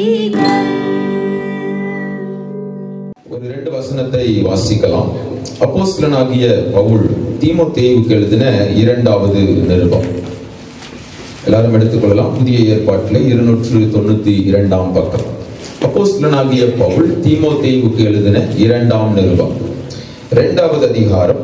ஒரு ரெண்டு வசனத்தை வாசிக்கலாம் அப்போஸ்தலனாகிய பவுல் தீமோத்தேயுவுக்கு எழுதின இரண்டாவது நிருபம் எல்லாரும் எடுத்துக்கொள்ளலாம் புதிய ஏற்பாட்டில் இருநூற்று தொண்ணூத்தி இரண்டாம் பக்கம் அப்போஸ்தலனாகிய பவுல் தீமோத்தேயுவுக்கு எழுதின இரண்டாம் நிருபம் இரண்டாவது அதிகாரம்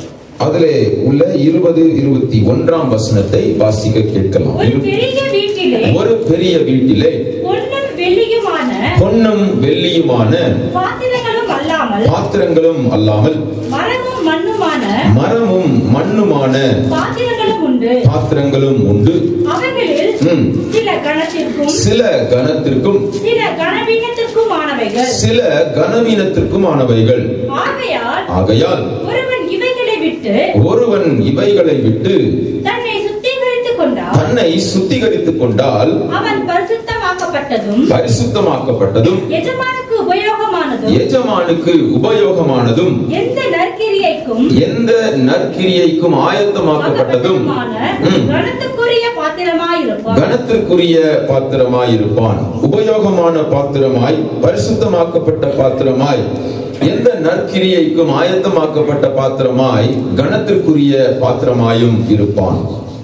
அதிலே உள்ள இருபது இருபத்தி ஒன்றாம் வசனத்தை வாசிக்க கேட்கலாம் ஒரு பெரிய வீட்டிலே ஒரு பெரிய வீட்டிலே பொன்னும் வெள்ளியுமான பொன்னும் வெள்ளியுமான பாத்திரங்களும் அல்லாமல் பாத்திரங்களும் அல்லாமல் மரமும் மண்ணுமான மரமும் மண்ணுமான பாத்திரங்களும் உண்டு பாத்திரங்களும் உண்டு அவைகளில் ம். சில கணத்திற்கும் சில கனத்திற்கும் சில கனவீனத்திற்குமானவைகள் சில கனவீனத்திற்குமானவைகள் ஆகையால் ஆகையால் ஒருவன் இவைகளை விட்டு ஒருவன் இவைகளை விட்டு தன்னை சுத்திகரித்துக் கொண்டால் தன்னை சுத்திகரித்துக் கொண்டால் அவன் பரிசுத்தமாக்கப்பட்டதும் பரிசுத்தமாக்கப்பட்டதும் எஜமானுக்கு உபயோகமானதும் எஜமானுக்கு உபயோகமானதும் எந்த நற்கிரியைக்கும் எந்த நற்கிரியைக்கும் ஆயத்தமாக்கப்பட்டதும் ம். கணத்துக்குரிய பாத்திரமாயிருப்பான் கனத்திற்குரிய பாத்திரமாயிருப்பான் உபயோகமான பாத்திரமாய் பரிசுத்தமாக்கப்பட்ட பாத்திரமாய் எந்த நற்கிரியைக்கும் ஆயத்தமாக்கப்பட்ட பாத்திரமாய் கனத்திற்குரிய பாத்திரமாயும் இருப்பான்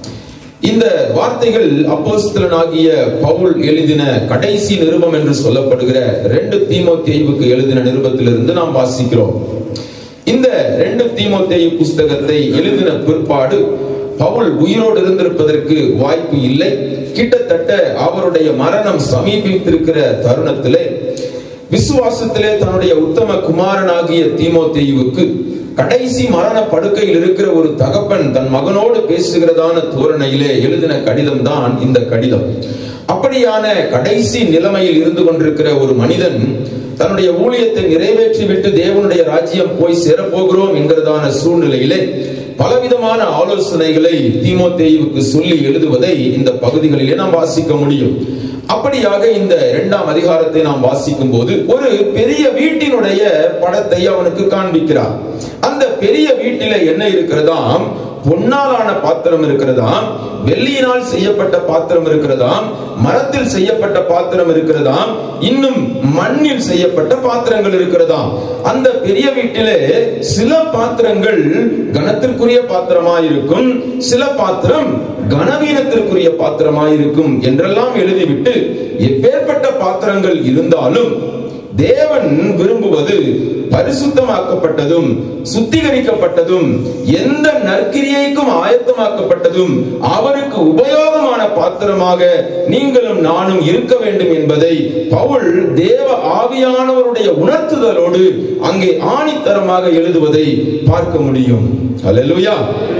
இந்த வார்த்தைகள் அப்போஸ்தலனாகிய பவுல் எழுதின கடைசி நிருபம் என்று சொல்லப்படுகிற ரெண்டு தீமோத்தேயுவுக்கு எழுதின நிருபத்திலிருந்து நாம் வாசிக்கிறோம் இந்த ரெண்டு தீமோத்தேயு புஸ்தகத்தை எழுதின பிற்பாடு பவுல் உயிரோடு இருந்திருப்பதற்கு வாய்ப்பு இல்லை கிட்டத்தட்ட அவருடைய மரணம் சமீபித்திருக்கிற தருணத்திலே விசுவாசத்திலே தன்னுடைய உத்தம குமாரனாகிய தீமோத்தேயுவுக்கு கடைசி மரண படுக்கையில் இருக்கிற ஒரு தகப்பன் தன் மகனோடு பேசுகிறதான தோரணையிலே எழுதின கடிதம் தான் இந்த கடிதம் அப்படியான கடைசி நிலைமையில் இருந்து கொண்டிருக்கிற ஒரு மனிதன் தன்னுடைய ஊழியத்தை நிறைவேற்றி விட்டு தேவனுடைய ராஜ்யம் போய் சேரப்போகிறோம் என்கிறதான சூழ்நிலையிலே பலவிதமான ஆலோசனைகளை தீமோத்தேயுவுக்கு சொல்லி எழுதுவதை இந்த பகுதிகளிலே நாம் வாசிக்க முடியும் அப்படியாக இந்த இரண்டாம் அதிகாரத்தை நாம் வாசிக்கும் போது ஒரு பெரிய வீட்டினுடைய படத்தை அவனுக்கு காண்பிக்கிறார் அந்த பெரிய வீட்டில என்ன இருக்கிறதாம் பொன்னாலான பாத்திரம் இருக்கிறதாம் வெள்ளியினால் செய்யப்பட்ட பாத்திரம் இருக்கிறதாம் மரத்தில் செய்யப்பட்ட பாத்திரம் இருக்கிறதாம் இன்னும் மண்ணில் செய்யப்பட்ட பாத்திரங்கள் இருக்கிறதாம் அந்த பெரிய வீட்டிலே சில பாத்திரங்கள் கனத்திற்குரிய பாத்திரமாயிருக்கும் சில பாத்திரம் கனவீனத்திற்குரிய பாத்திரமாயிருக்கும் என்றெல்லாம் எழுதிவிட்டு எப்பேற்பட்ட பாத்திரங்கள் இருந்தாலும் தேவன் விரும்புவது பரிசுத்தமாக்கப்பட்டதும் சுத்திகரிக்கப்பட்டதும் எந்த நற்கிரியைக்கும் ஆயத்தமாக்கப்பட்டதும் அவருக்கு உபயோகமான பாத்திரமாக நீங்களும் நானும் இருக்க வேண்டும் என்பதை பவுல் தேவ ஆவியானவருடைய உணர்த்துதலோடு அங்கே ஆணித்தரமாக எழுதுவதை பார்க்க முடியும் அல்லேலூயா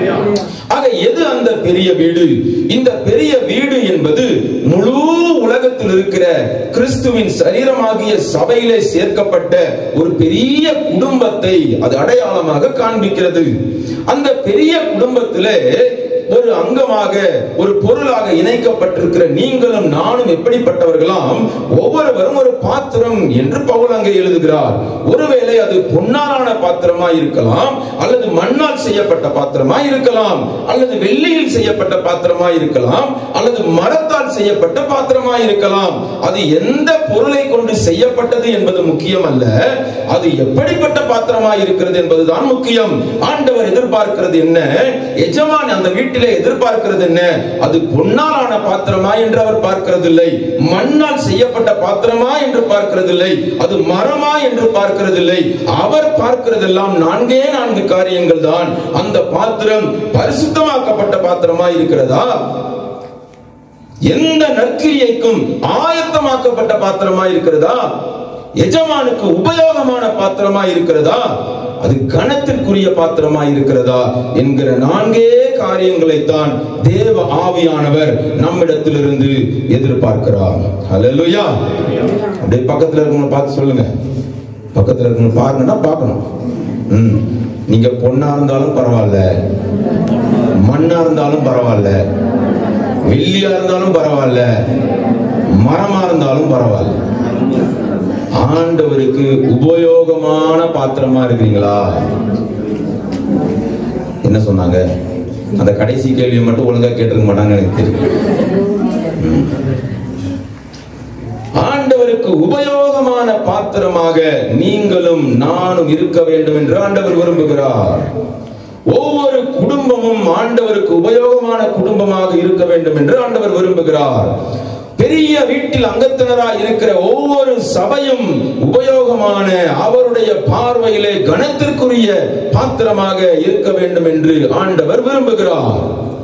ஆக எது அந்த பெரிய வீடு இந்த பெரிய வீடு என்பது முழு உலகத்தில் இருக்கிற கிறிஸ்துவின் சரீரமாகிய சபையிலே சேர்க்கப்பட்ட ஒரு பெரிய குடும்பத்தை அது அடையாளமாக காண்பிக்கிறது அந்த பெரிய குடும்பத்திலே ஒரு அங்கமாக ஒரு பொருளாக இணைக்கப்பட்டிருக்கிற நீங்களும் நானும் எப்படிப்பட்டவர்களாம் ஒவ்வொருவரும் ஒரு பாத்திரம் என்று பவுல் அங்கே எழுதுகிறார் ஒருவேளை அது பொன்னாலான பாத்திரமாய் இருக்கலாம் அல்லது மண்ணால் செய்யப்பட்ட பாத்திரமாய் இருக்கலாம் அல்லது வெள்ளியில் செய்யப்பட்ட பாத்திரமாய் இருக்கலாம் அல்லது மரத்தால் செய்யப்பட்ட பாத்திரமாய் இருக்கலாம் அது எந்த பொருளை கொண்டு செய்யப்பட்டது என்பது முக்கியம் அல்ல அது எப்படிப்பட்ட பாத்திரமாய் இருக்கிறது என்பதுதான் முக்கியம் ஆண்டவர் எதிர்பார்க்கிறது என்ன எஜமான் அந்த வீட்டிலே எதிர்பார்க்கிறது என்ன அது பொன்னாலான பாத்திரமா என்று அவர் பார்க்கிறதில்லை மண்ணால் செய்யப்பட்ட பாத்திரமா என்று பார்க்கிறதில்லை அது மரமா என்று பார்க்கிறதில்லை அவர் பார்க்கிறதெல்லாம் நான்கே நான்கு காரியங்கள் தான் அந்த பாத்திரம் பரிசுத்தமாக்கப்பட்ட பாத்திரமா இருக்கிறதா எந்த நற்கிரியைக்கும் ஆயத்தமாக்கப்பட்ட பாத்திரமா இருக்கிறதா எஜமானுக்கு உபயோகமான பாத்திரமா இருக்கிறதா அது கணத்திற்குரிய பாத்திரமா இருக்கிறதா என்கிற நான்கே காரியங்களைத்தான் தேவ ஆவியானவர் நம்மிடத்திலிருந்து எதிர்பார்க்கிறார் அல்லேலூயா அப்படியே பக்கத்துல இருக்கவங்க பார்த்து சொல்லுங்க பக்கத்துல இருக்கவங்க பாருங்கன்னா பார்க்கணும் ம். நீங்க பொண்ணா இருந்தாலும் பரவாயில்ல மண்ணா இருந்தாலும் பரவாயில்ல வெள்ளியா இருந்தாலும் பரவாயில்ல மரமா இருந்தாலும் பரவாயில்ல ஆண்டவருக்கு உபயோகமான பாத்திரமா இருக்கிறீங்களா என்ன சொன்னாங்க அந்த கடைசி கேள்வியை மட்டும் ஒழுங்கா கேட்டிருக்க மாட்டாங்கன்னு எனக்கு தெரியும் ம். ஆண்டவர் ஆண்டவருக்கு உபயோகமான பாத்திரமாக நீங்களும் நானும் இருக்க வேண்டும் என்று ஆண்டவர் விரும்புகிறார் ஒவ்வொரு குடும்பமும் ஆண்டவருக்கு உபயோகமான குடும்பமாக இருக்க வேண்டும் என்று ஆண்டவர் விரும்புகிறார் பெரிய வீட்டில் அங்கத்தினராய் இருக்கிற ஒவ்வொரு சபையும் உபயோகமான அவருடைய பார்வையிலே கணத்திற்குரிய பாத்திரமாக இருக்க வேண்டும் என்று ஆண்டவர் விரும்புகிறார்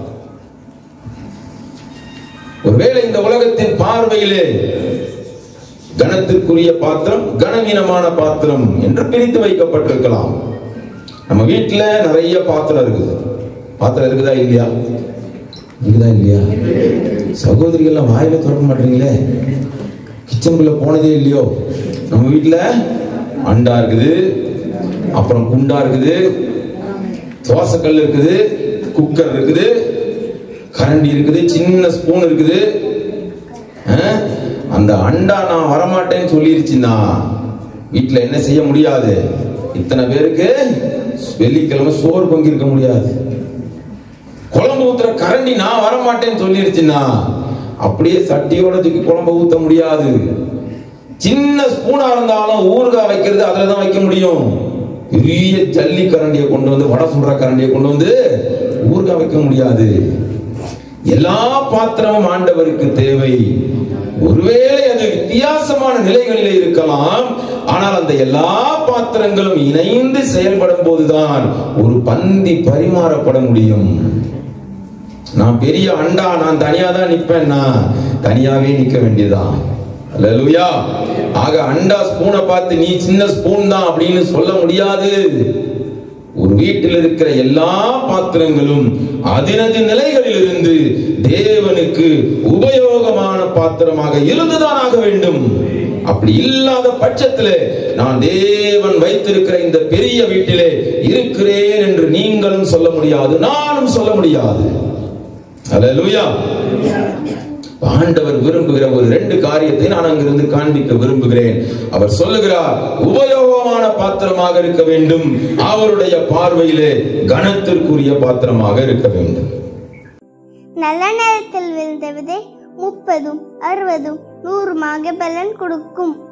ஒருவேளை இந்த உலகத்தின் பார்வையிலே கணத்திற்குரிய பாத்திரம் கனவீனமான பாத்திரம் என்று பிரித்து வைக்கப்பட்டிருக்கலாம் நம்ம வீட்டுல நிறைய பாத்திரம் இருக்குது பாத்திரம் இருக்குதா இல்லையா இருக்குதா இல்லையா சகோதரிகள்லாம் வாயில திறக்க மாட்டீங்களே கிச்சனுக்குள்ள போனதே இல்லையோ நம்ம வீட்டுல அண்டா இருக்குது அப்புறம் குண்டா இருக்குது தோசைக்கல் இருக்குது குக்கர் இருக்குது கரண்டி இருக்குது சின்ன ஸ்பூன் இருக்குது அஹ், அந்த அண்டா நான் வரமாட்டேன்னு சொல்லிருச்சுன்னா வீட்டுல என்ன செய்ய முடியாது இத்தனை பேருக்கு வெள்ளிக்கிழமை சோறு பங்கிருக்க முடியாது குழம்பு ஊத்துற கரண்டி நான் வரமாட்டேன்னு சொல்லிருச்சுன்னா அப்படியே சட்டியோட தூக்கி குழம்பு ஊத்த முடியாது சின்ன ஸ்பூனா இருந்தாலும் ஊறுகாய் வைக்கிறது அதுல தான் வைக்க முடியும் பெரிய ஜல்லி கரண்டியை கொண்டு வந்து வடை சுடுற கரண்டியை கொண்டு வந்து ஊறுகாய் வைக்க முடியாது எல்லா பாத்திரமும் ஆண்டவருக்கு தேவை ஒருவேளை அது வித்தியாசமான நிலைகளிலே இருக்கலாம் ஆனால் அந்த எல்லா பாத்திரங்களும் இணைந்து செயல்படும் போதுதான் ஒரு பந்தி பரிமாறப்பட முடியும் நான் பெரிய அண்டா நான் தனியா தான் நிப்பேன்னா தனியாவே நிக்க வேண்டியதான் அல்லேலூயா ஆக அண்டா ஸ்பூனை பார்த்து நீ சின்ன ஸ்பூன் தான் அப்படின்னு சொல்ல முடியாது ஒரு வீட்டில் இருக்கிற எல்லா பாத்திரங்களும் அதினது நிலைகளில் இருந்து தேவனுக்கு உபயோகமான பாத்திரமாக இருந்துதான் ஆக வேண்டும் அப்படி இல்லாத பட்சத்திலே நான் தேவன் வைத்திருக்கிற இந்த பெரிய வீட்டிலே இருக்கிறேன் என்று நீங்களும் சொல்ல முடியாது நானும் சொல்ல முடியாது அல்லேலூயா ஆண்டவர் விரும்புகிற ஒரு ரெண்டு காரியத்தை நான் அங்கிருந்து காண்பிக்க விரும்புகிறேன் அவர் சொல்லுகிறார் உபயோகமான பாத்திரமாக இருக்க வேண்டும் அவருடைய பார்வையிலே கனத்திற்குரிய பாத்திரமாக இருக்க வேண்டும் நல்ல நேரத்தில் விழுந்த விதை முப்பதும் அறுபதும் நூறுமாக பலன் கொடுக்கும்